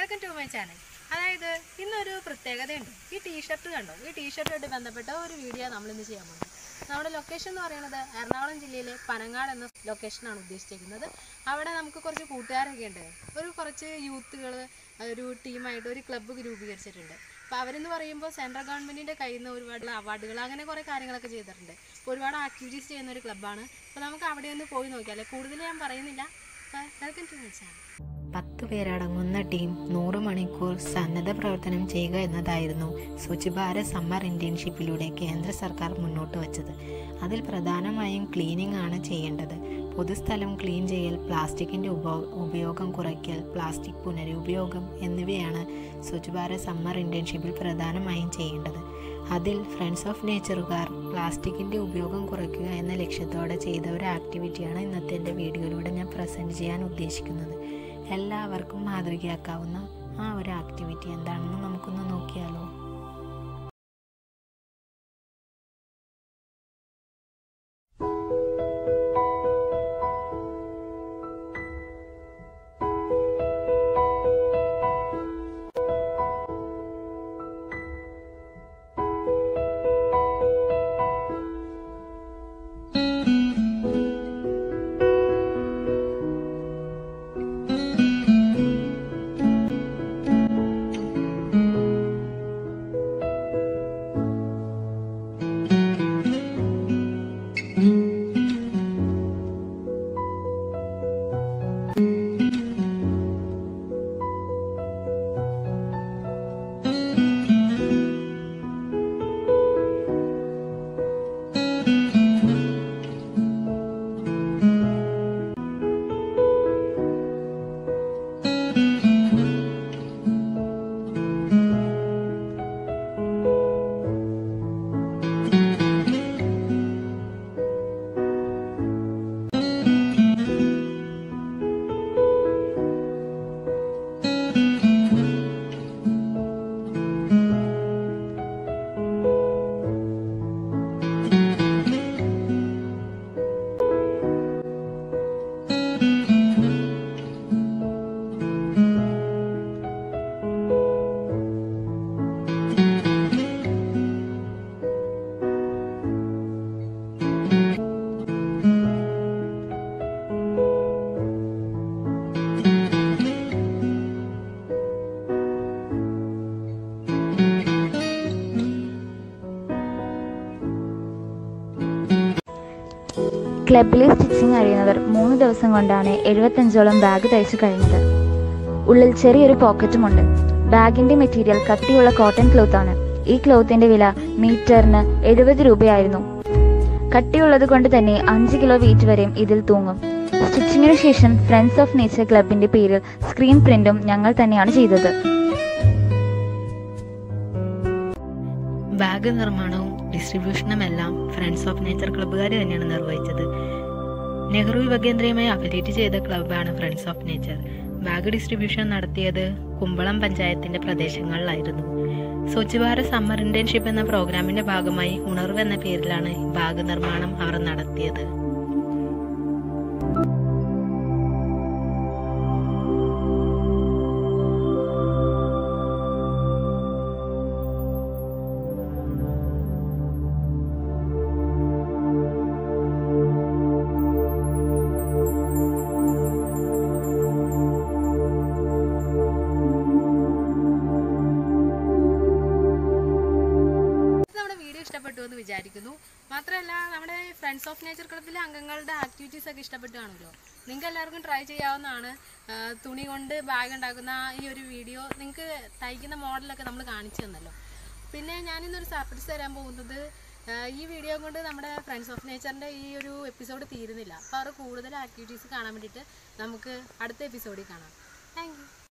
welcome to my channel അതായത് ഇന്നൊരു പ്രത്യേകതയുണ്ട് ഈ ടീഷർട്ട് കണ്ടോ ഈ ടീഷർട്ടുമായിട്ട് ബന്ധപ്പെട്ട ഒരു വീഡിയോ നമ്മൾ ഇന്ന് ചെയ്യാൻ പോകുന്നത് നമ്മുടെ ലൊക്കേഷൻ എന്ന് പറയുന്നത് എറണാകുളം ജില്ലയിലെ പനങ്ങാട് എന്ന ലൊക്കേഷനാണ് ഉദ്ദേശിച്ചിരിക്കുന്നത് അവിടെ നമുക്ക് കുറച്ച് കൂട്ടുകാരൊക്കെ ഉണ്ട് ഒരു കുറച്ച് യൂത്തുകൾ ഒരു ടീമായിട്ട് ഒരു ക്ലബ്ബ് രൂപീകരിച്ചിട്ടുണ്ട് അപ്പോൾ അവരെന്ന് പറയുമ്പോൾ സെൻട്രൽ ഗവൺമെൻറ്റിൻ്റെ കയ്യിൽ നിന്ന് ഒരുപാട് അവാർഡുകൾ അങ്ങനെ കുറേ കാര്യങ്ങളൊക്കെ ചെയ്തിട്ടുണ്ട് അപ്പോൾ ഒരുപാട് ആക്ടിവിറ്റീസ് ചെയ്യുന്ന ഒരു ക്ലബ്ബാണ് അപ്പോൾ നമുക്ക് അവിടെ ഒന്ന് പോയി നോക്കിയാലേ കൂടുതൽ ഞാൻ പറയുന്നില്ല വെൽക്കം ടു മൈ ചാനൽ പത്ത് പേരടങ്ങുന്ന ടീം നൂറ് മണിക്കൂർ സന്നദ്ധ പ്രവർത്തനം ചെയ്യുക എന്നതായിരുന്നു സ്വച്ഛ് ഭാരത് സമ്മർ ഇന്റേൺഷിപ്പിലൂടെ കേന്ദ്ര സർക്കാർ മുന്നോട്ട് വച്ചത് അതിൽ പ്രധാനമായും ക്ലീനിങ് ആണ് ചെയ്യേണ്ടത് പൊതുസ്ഥലം ക്ലീൻ ചെയ്യൽ പ്ലാസ്റ്റിക്കിൻ്റെ ഉപോ ഉപയോഗം കുറയ്ക്കൽ പ്ലാസ്റ്റിക് പുനരുപയോഗം എന്നിവയാണ് സ്വച്ഛ് ഭാരത് സമ്മർ ഇന്റേൺഷിപ്പിൽ പ്രധാനമായും ചെയ്യേണ്ടത് അതിൽ ഫ്രണ്ട്സ് ഓഫ് നേച്ചറുകാർ പ്ലാസ്റ്റിക്കിൻ്റെ ഉപയോഗം കുറയ്ക്കുക എന്ന ലക്ഷ്യത്തോടെ ചെയ്ത ഒരു ആക്ടിവിറ്റിയാണ് ഇന്നത്തെ എൻ്റെ വീഡിയോയിലൂടെ ഞാൻ പ്രസൻറ്റ് ചെയ്യാൻ ഉദ്ദേശിക്കുന്നത് എല്ലാവർക്കും മാതൃകയാക്കാവുന്ന ആ ഒരു ആക്ടിവിറ്റി എന്താണെന്ന് നമുക്കൊന്ന് നോക്കിയാലോ ക്ലബിലെ സ്റ്റിച്ചിങ് അറിയുന്നവർ മൂന്ന് ദിവസം കൊണ്ടാണ് എഴുപത്തഞ്ചോളം ബാഗ് തയ്ച്ചു കഴിഞ്ഞത് ഉള്ളിൽ ചെറിയൊരു പോക്കറ്റുമുണ്ട് ബാഗിന്റെ മെറ്റീരിയൽ കട്ടിയുള്ള കോട്ടൺ ക്ലോത്ത് ആണ് ഈ ക്ലോത്തിന്റെ വില മീറ്ററിന് എഴുപത് രൂപയായിരുന്നു കട്ടിയുള്ളത് കൊണ്ട് തന്നെ അഞ്ച് കിലോ വെയിറ്റ് വരെയും ഇതിൽ തൂങ്ങും സ്റ്റിച്ചിങ്ങിന് ശേഷം ഫ്രണ്ട്സ് ഓഫ് നേച്ചർ ക്ലബിന്റെ പേരിൽ സ്ക്രീൻ പ്രിന്റും ഞങ്ങൾ തന്നെയാണ് ചെയ്തത് ബാഗ് നിർമ്മാണവും ഡിസ്ട്രിബ്യൂഷനും എല്ലാം ഫ്രണ്ട്സ് ഓഫ് നേച്ചർ ക്ലബ്ബുകാർ തന്നെയാണ് നിർവഹിച്ചത് നെഹ്റു യുവകേന്ദ്രയുമായി അഫിലിയേറ്റ് ചെയ്ത ക്ലബ്ബാണ് friends of nature bag distribution നടത്തിയത് കുമ്പളം പഞ്ചായത്തിന്റെ പ്രദേശങ്ങളിലായിരുന്നു സ്വച്ഛ് ഭാരത് സമ്മർ ഇന്റേൺഷിപ്പ് എന്ന പ്രോഗ്രാമിന്റെ ഭാഗമായി ഉണർവ് എന്ന പേരിലാണ് ബാഗ് നിർമ്മാണം അവർ നടത്തിയത് നമ്മുടെ വീഡിയോ ഇഷ്ടപ്പെട്ടു എന്ന് വിചാരിക്കുന്നു മാത്രമല്ല നമ്മുടെ ഫ്രണ്ട്സ് ഓഫ് നേച്ചർ ക്ലബ്ബിലെ അംഗങ്ങളുടെ ആക്ടിവിറ്റീസ് ഒക്കെ ഇഷ്ടപ്പെട്ടു കാണുമല്ലോ നിങ്ങൾക്ക് എല്ലാവർക്കും ട്രൈ ചെയ്യാവുന്നതാണ് ആ, തുണി കൊണ്ട് ബാഗ് ഉണ്ടാക്കുന്ന ഈ ഒരു വീഡിയോ നിങ്ങൾക്ക് തയ്ക്കുന്ന മോഡലൊക്കെ നമ്മൾ കാണിച്ചു തന്നല്ലോ പിന്നെ ഞാനിന്നൊരു സർപ്രൈസ് തരാൻ പോകുന്നത് ആ, ഈ വീഡിയോ കൊണ്ട് നമ്മുടെ ഫ്രണ്ട്സ് ഓഫ് നേച്ചറിൻ്റെ ഈ ഒരു എപ്പിസോഡ് തീരുന്നില്ല അപ്പോൾ അവർ കൂടുതൽ ആക്ടിവിറ്റീസ് കാണാൻ വേണ്ടിയിട്ട് നമുക്ക് അടുത്ത എപ്പിസോഡിൽ കാണാം താങ്ക് യു